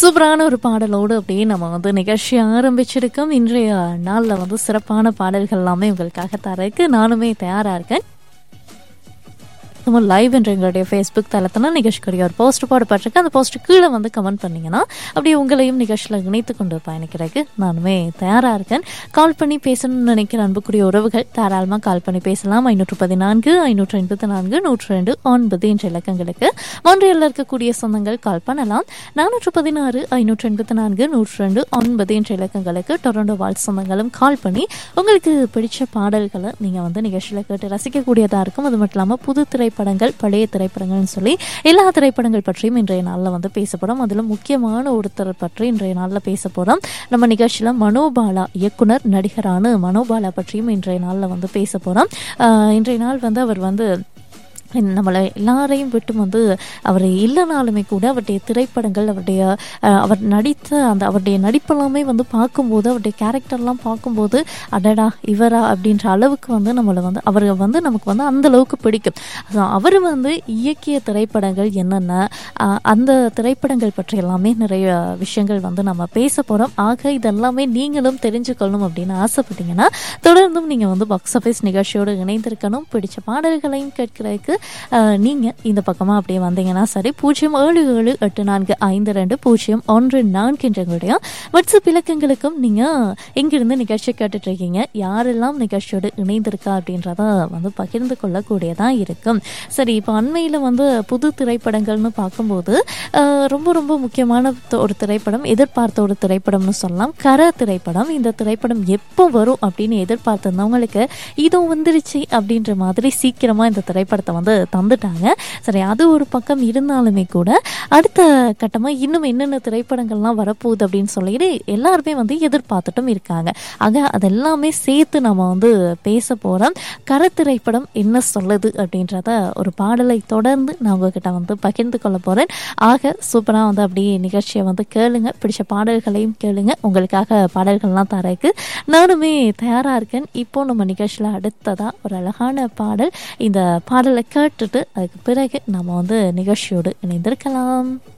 சூப்பரான ஒரு பாடலோடு அப்படியே நம்ம வந்து நிகழ்ச்சி ஆரம்பிச்சிருக்கோம் இன்றைய நாளில் வந்து சிறப்பான பாடல்கள் எல்லாமே உங்களுக்காக தரக்கு நானுமே தயாராக இருக்கேன் நம்ம லைவ் என்ற எங்களுடைய ஃபேஸ்புக் தளத்தில் நிகழ்ச்சிக்குரிய ஒரு போஸ்ட் போடப்பட்டிருக்கு அந்த போஸ்ட் கீழே வந்து கமெண்ட் பண்ணீங்கன்னா அப்படியே உங்களையும் நிகழ்ச்சியில் இணைத்து கொண்டு பயணிக்கிறதுக்கு நானுமே தயாராக இருக்கேன் கால் பண்ணி பேசணும்னு நினைக்கிற அன்புக்குரிய உறவுகள் தாராளமாக கால் பண்ணி பேசலாம் ஐநூற்று பதினான்கு ஐநூற்று எண்பத்தி நான்கு நூற்று ரெண்டு ஒன்பது என்ற இலக்கங்களுக்கு மொன்றியலில் இருக்கக்கூடிய சொந்தங்கள் கால் பண்ணலாம் நானூற்று பதினாறு ஐநூற்று எண்பத்தி நான்கு நூற்று ரெண்டு ஒன்பது என்ற இலக்கங்களுக்கு டொரண்டோ வாழ் சொந்தங்களும் கால் பண்ணி உங்களுக்கு பிடிச்ச பாடல்களை நீங்கள் வந்து நிகழ்ச்சியில் கேட்டு ரசிக்கக்கூடியதாக இருக்கும் அது மட்டும் இல்லாமல் புது திரைப்படங்கள் பழைய திரைப்படங்கள்னு சொல்லி எல்லா திரைப்படங்கள் பற்றியும் இன்றைய நாளில் வந்து பேச போகிறோம் அதில் முக்கியமான ஒருத்தர் பற்றி இன்றைய நாளில் பேச போகிறோம் நம்ம நிகழ்ச்சியில் மனோபாலா இயக்குனர் நடிகரான மனோபாலா பற்றியும் இன்றைய நாளில் வந்து பேச போகிறோம் இன்றைய நாள் வந்து அவர் வந்து நம்மளை எல்லாரையும் விட்டு வந்து அவர் இல்லைனாலுமே கூட அவருடைய திரைப்படங்கள் அவருடைய அஹ், அவர் நடித்த அந்த அவருடைய நடிப்பெல்லாமே வந்து பார்க்கும்போது அவருடைய கேரக்டர்லாம் பார்க்கும்போது அடடா இவரா அப்படின்ற அளவுக்கு வந்து நம்மளை வந்து அவர் வந்து நமக்கு வந்து அந்த அளவுக்கு பிடிக்கும் அவர் வந்து இயக்கிய திரைப்படங்கள் என்னென்ன அஹ், அந்த திரைப்படங்கள் பற்றி எல்லாமே நிறைய விஷயங்கள் வந்து நம்ம பேச போகிறோம் ஆக இதெல்லாமே நீங்களும் தெரிஞ்சுக்கணும் அப்படின்னு ஆசைப்பட்டீங்கன்னா தொடர்ந்தும் நீங்கள் வந்து பாக்ஸ் ஆஃபீஸ் நிகழ்ச்சியோடு இணைந்திருக்கணும் பிடிச்ச பாடல்களையும் கேட்கறதுக்கு அஹ், நீங்க இந்த பக்கமா அப்படியே வந்தீங்கன்னா சரி பூஜ்ஜியம் ஏழு ஏழு எட்டு நான்கு ஐந்து ரெண்டு பூஜ்ஜியம் ஒன்று நான்கு எங்களுடைய வாட்ஸ்அப் இலக்கங்களுக்கும் நீங்க எங்கிருந்து நிகழ்ச்சி கேட்டுட்டு இருக்கீங்க யாரெல்லாம் நிகழ்ச்சியோடு இணைந்திருக்கா அப்படின்றத வந்து பகிர்ந்து கொள்ளக்கூடியதா இருக்கும் சரி இப்போ அண்மையில் வந்து புது திரைப்படங்கள்னு பார்க்கும்போது அஹ், ரொம்ப ரொம்ப முக்கியமான த- ஒரு திரைப்படம் எதிர்பார்த்த ஒரு திரைப்படம்னு சொல்லலாம் கர திரைப்படம் இந்த திரைப்படம் எப்போ வரும் அப்படின்னு எதிர்பார்த்திருந்தவங்களுக்கு இதோ வந்துருச்சு அப்படின்ற மாதிரி சீக்கிரமா இந்த திரைப்படத்தை வந்து தந்துட்டாங்க சரி அது ஒரு பக்கம் இருந்தாலுமே கூட அடுத்த கட்டமாக இன்னும் என்னென்ன திரைப்படங்கள்லாம் வரப்போகுது அப்படின்னு சொல்லிட்டு எல்லாருமே வந்து எதிர்பார்த்துட்டும் இருக்காங்க ஆக அதெல்லாமே சேர்த்து நம்ம வந்து பேச போகிறோம் கரத்திரைப்படம் என்ன சொல்லுது அப்படின்றத ஒரு பாடலை தொடர்ந்து நான் உங்ககிட்ட வந்து பகிர்ந்து கொள்ள போகிறேன் ஆக சூப்பராக வந்து அப்படியே நிகழ்ச்சியை வந்து கேளுங்க பிடிச்ச பாடல்களையும் கேளுங்க உங்களுக்காக பாடல்கள்லாம் தரக்கு நானுமே தயாராக இருக்கேன் இப்போ நம்ம நிகழ்ச்சியில் அடுத்ததாக ஒரு அழகான பாடல் இந்த பாடலை கேட்டுட்டு அதுக்கு பிறகு நம்ம வந்து நிகழ்ச்சியோடு இணைந்திருக்கலாம்